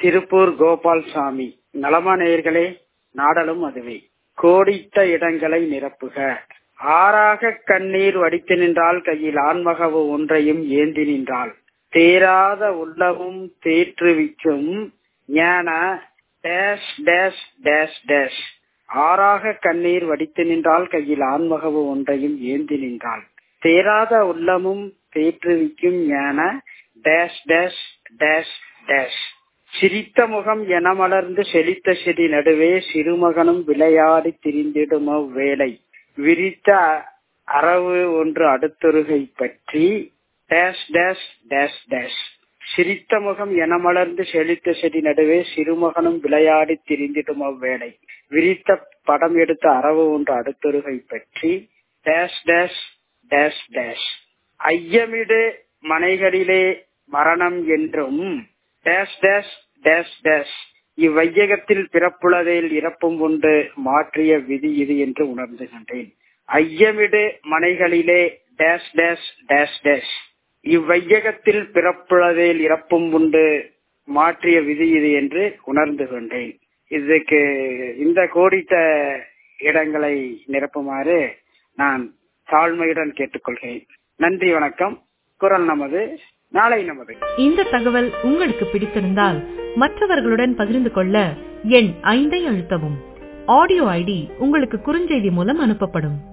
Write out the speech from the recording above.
திருப்பூர் கோபால்சாமி நலமா நேயர்களே நாடலும் அதுவே கோடிட்ட இடங்களை நிரப்புக ஆறாக கண்ணீர் வடித்து நின்றால் கையில் ஆன்மகவு ஒன்றையும் ஏந்தி நின்றாள் தேராத உள்ளமும் தேற்றுவிக்கும் ஞான டேஷ் டேஷ் டேஷ் டேஷ் ஆறாக கண்ணீர் வடித்து நின்றால் கையில் ஆன்மகவு ஒன்றையும் ஏந்தி நின்றாள் தேராத உள்ளமும் தேற்றுவிக்கும் ஞான டேஷ் டேஷ் டேஷ் டேஷ் சிரித்த முகம் என மலர்ந்து செழித்த செடி நடுவே சிறுமகனும் விளையாடி திரிந்திடும் அவ்வேளை விரித்த அரவு ஒன்று அடுத்தொருகை பற்றி டேஷ் டேஷ் டேஷ் டேஷ் சிரித்த முகம் என மலர்ந்து செழித்த செடி நடுவே சிறுமகனும் விளையாடி திரிந்திடும் அவ்வேளை விரித்த படம் எடுத்த அரவு ஒன்று அடுத்தொருகை பற்றி டேஷ் டேஷ் டேஷ் டேஷ் ஐயமிடு மனைகளிலே மரணம் என்றும் டேஷ் டேஷ் டேஷ் டேஷ் இவ்வையகத்தில் பிறப்புளதில் இறப்பும் உண்டு மாற்றிய விதி இது என்று உணர்ந்துகின்றேன் ஐயமிடு மனைகளிலே டேஷ் டேஷ் டேஷ் டேஷ் இவ்வையகத்தில் பிறப்புளதில் இறப்பும் உண்டு மாற்றிய விதி இது என்று உணர்ந்து கொண்டேன் இதுக்கு இந்த கோடிட்ட இடங்களை நிரப்புமாறு நான் தாழ்மையுடன் கேட்டுக்கொள்கிறேன் நன்றி வணக்கம் குரல் நமது நாளை நமது இந்த தகவல் உங்களுக்கு பிடித்திருந்தால் மற்றவர்களுடன் பகிர்ந்து கொள்ள எண் ஐந்தை அழுத்தவும் ஆடியோ ஐடி உங்களுக்கு குறுஞ்செய்தி மூலம் அனுப்பப்படும்